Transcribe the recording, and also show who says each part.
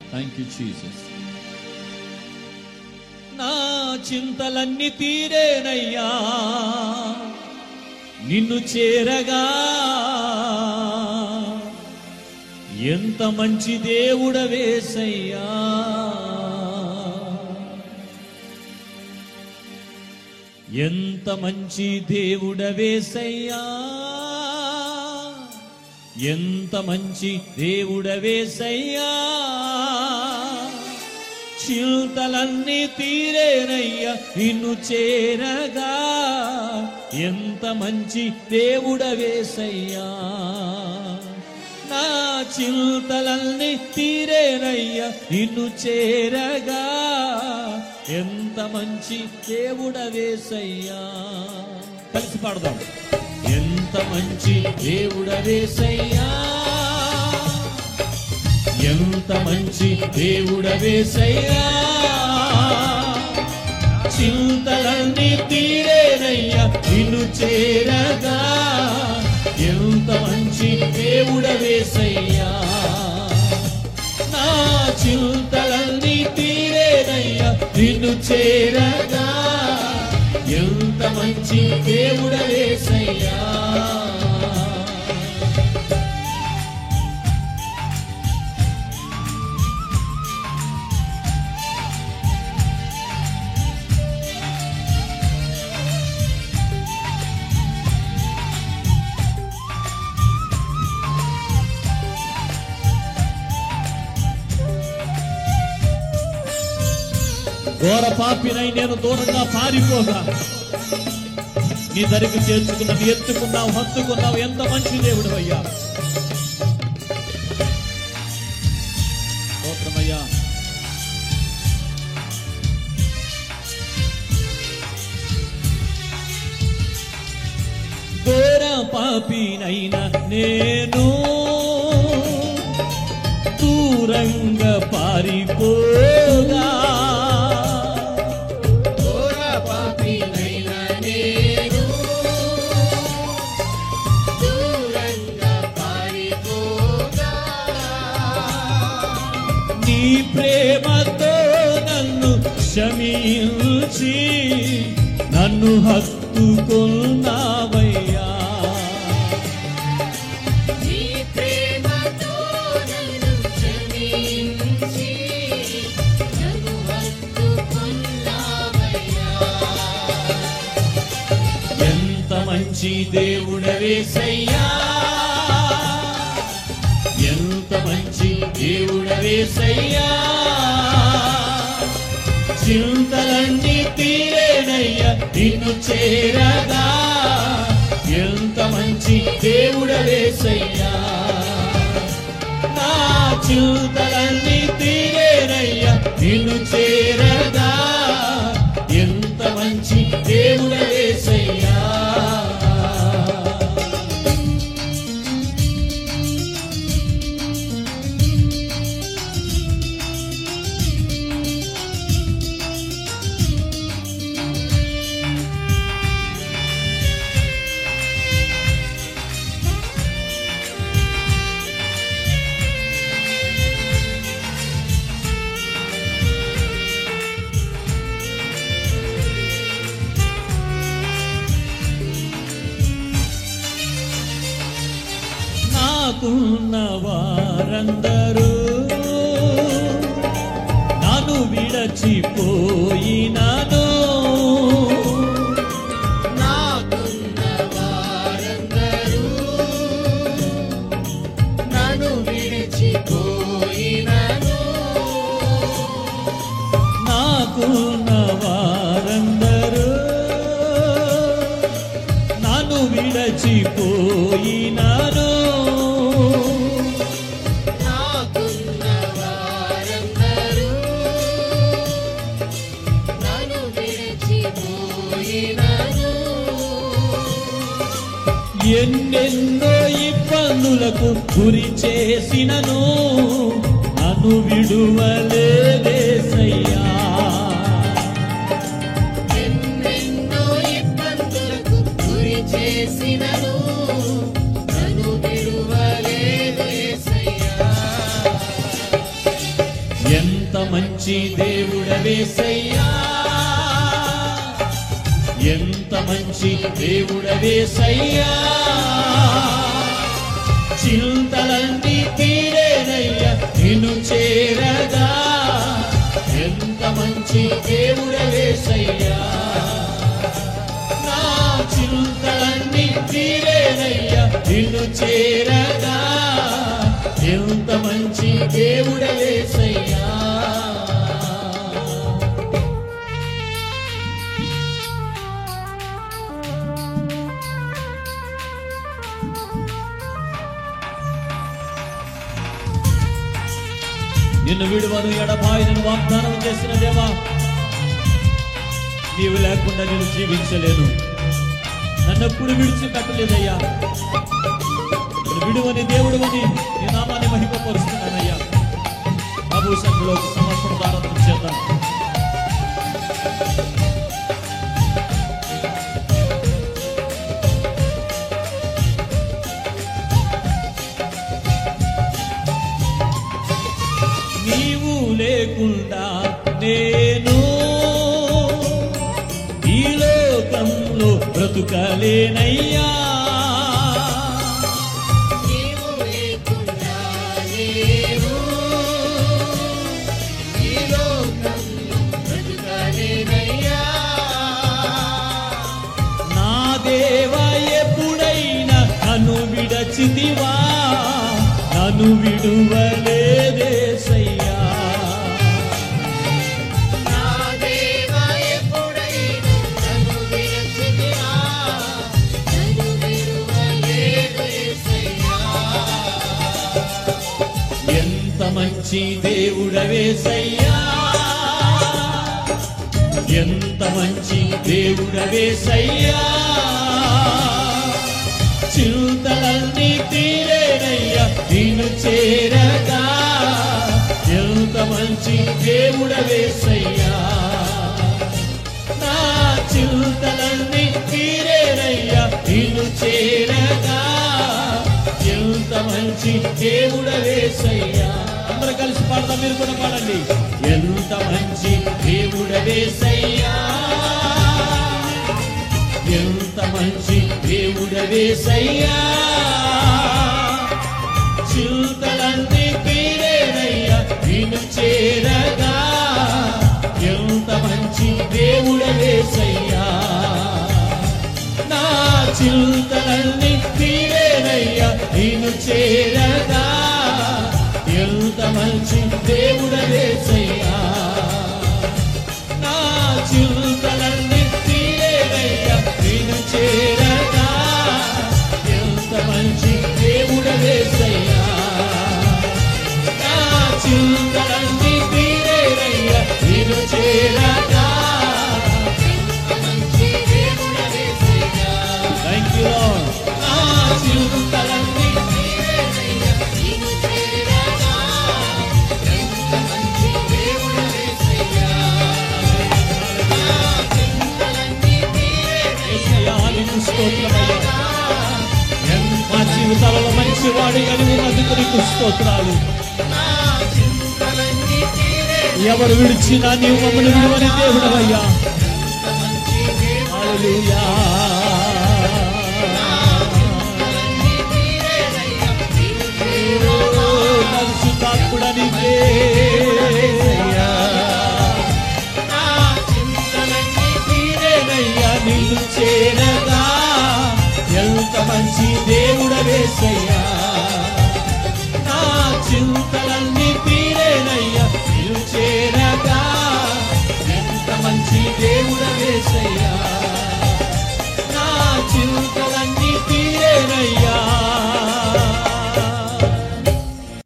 Speaker 1: Thank you Jesus నా చింతలన్నీ తీరేనయ్యా నిన్ను చేరగా ఎంత మంచి దేవుడవేసయ్యా ఎంత మంచి దేవుడవేసయ్యా ఎంత మంచి దేవుడవేసయ్యా చింతలన్నీ తీరేనయ్యా నిన్ను చేరగా ఎంత మంచి దేవుడవేసయ్యా నా చింతలన్నీ తీరేనయ్యా నిన్ను చేరగా ఎంత మంచి దేవుడవేసయ్యా కలిసి పాడదాం ఎంత మంచి దేవుడవేసయ్యా ఎంత మంచి దేవుడవేసయ్యా చింతలన్నీ తీరేనయ్యా నిన్ను చేరగా ఎంత మంచి దేవుడవేసయ్యా నా చింతలన్నీ తీరేనయ్యా నిన్ను చేరగా ఎంత మంచి దేవుడవేసయ్యా ఘోర పాపినై నేను దూరంగా పారిపోగా నీ దరికి చేర్చుకున్నావు ఎత్తుకున్నావు హత్తుకున్నావు ఎంత మంచి దేవుడు అయ్యా స్తోత్రమయ్యా ఘోర పాపినైనా నేను దూరంగా పారిపోగా
Speaker 2: ఘోర పాపినైన నేను దూరంగా పారిపోగా
Speaker 1: నీ ప్రేమతో నన్ను క్షమించి నన్ను హత్తుకున్నావయ్యా
Speaker 2: నీ ప్రేమతో నన్ను క్షమించి నన్ను హత్తుకున్నావయ్యా
Speaker 1: ఎంత మంచి దేవుడవేసయ్యా ఎంత మంచి దేవుడవేసయ్యా చింతలన్నీ తీరేనయ్యా నిన్ను చేరగా ఎంత మంచి దేవుడవేసయ్యా నా చింతలన్నీ తీరేనయ్యా నిన్ను చేరగా ఎంత మంచి దేవుడవేసయ్యా నాకున్న వారందరూ నన్ను విడచిపోయినాను
Speaker 2: నాకున్న వారందరూ నన్ను విడిచిపోయినను
Speaker 1: నాకున్న వారందరూ నన్ను విడచిపోయినాను
Speaker 2: నాకున్న వారందరూ నన్ను విడిచిపోయినను
Speaker 1: ఎన్నెన్నో ఇబ్బందులకు గురి చేసినను నన్ను విడువలేదేసయ్యా
Speaker 2: ఎన్నెన్నో ఇబ్బందులకు గురి చేసినను నన్ను విడువలేదు యేసయ్యా
Speaker 1: మంచి దేవుడవేసయ్యా ఎంత మంచి దేవుడవేసయ్యా చింతలన్నీ తీరేనయ్యా నిన్ను చేరగా ఎంత మంచి దేవుడవేసయ్యా నా చింతలన్నీ తీరేనయ్యా నిన్ను చేరగా ఎంత మంచి దేవుడవేసయ్యా నిన్ను విడువను ఎడబాయినను వాగ్దానం చేసిన దేవా నీవు లేకుండా నేను జీవించలేను నన్నెప్పుడు విడిచిపెట్టలేదయ్యా నేను విడువని దేవుడు అని నీ నామాన్ని మహిమపరుస్తున్నానయ్యా ప్రభు సంఘలో సమర్పణ దానం చేద్దాం నీవు లేకుండా నేను ఈ లోకంలో బ్రతుకలేనయ్యా
Speaker 2: నీవు లేకుండా నేను ఈ లోకంలో బ్రతుకలేనయ్యా.
Speaker 1: నా దేవా ఎప్పుడైనా నన్ను విడచితివా నన్ను విడువలేదేసయ్యా
Speaker 2: నా దేవా ఎప్పుడైనా నన్ను విడిచితివా, నన్ను విడువలేదు యేసయ్యా.
Speaker 1: ఎంత మంచి దేవుడవేసయ్యా ఎంత మంచి దేవుడవేసయ్యా చింతలన్నీ తీరేనయ్యా నిన్ను చేరగా ఎంత మంచి దేవుడవేసయ్యా నా చింతలన్నీ తీరేనయ్యా నిన్ను చేరగా ఎంత మంచి దేవుడవేసయ్యా అందరూ కలిసి పాడదాం మీరు కూడా పాడండి ఎంత మంచి దేవుడవేసయ్యా ఎంత మంచి దేవుడవేసయ్యా చింతలన్నీ తీరేనయ్యా నిన్ను చేరగా ఎంత మంచి దేవుడవేసయ్యా నా చింతలన్నీ తీరేనయ్యా నిన్ను చేరగా ఎంత మంచి దేవుడవేసయ్యా నా చింతలన్నీ తీరేనయ్యా నిన్ను చేరగా ఎంత మంచి దేవుడవేసయ్యా నా చింతలన్నీ తీరేనయ్యా నిన్ను చేరగా
Speaker 2: మంచి దేవుడ యేసయ్యా.
Speaker 1: థ్యాంక్ యూ నా చింతలన్నీ
Speaker 2: నీవేనయ్యా, నిన్ను చేరగా. ఎంత మంచి దేవుడ యేసయ్యా. నా చింతలన్నీ తీరేనయ్యా,
Speaker 1: యేసయ్యా, నీకు స్తోత్రమయ్యా మా జీవితాలలో మంచి వాడి అని ఉన్నందుకు నీకు స్తోత్రాలు
Speaker 2: నా చింతలన్నీ తీరేనయ్యా.
Speaker 1: ఎవరు విడిచినా నీవు మమ్మల్ని విడువని దేవుడవయ్యా
Speaker 2: ఎంత మంచి దేవుడ
Speaker 1: హల్లెలూయా
Speaker 2: చింతలన్నీ తీరేనయ్యా, నిన్ను చేరగా.
Speaker 1: పరిశుద్ధాత్ముడా నీకే
Speaker 2: నా చింతలన్నీ
Speaker 1: తీరేనయ్యా నిన్ను చేరగా ఎంత మంచి దేవుడవేసయ్యా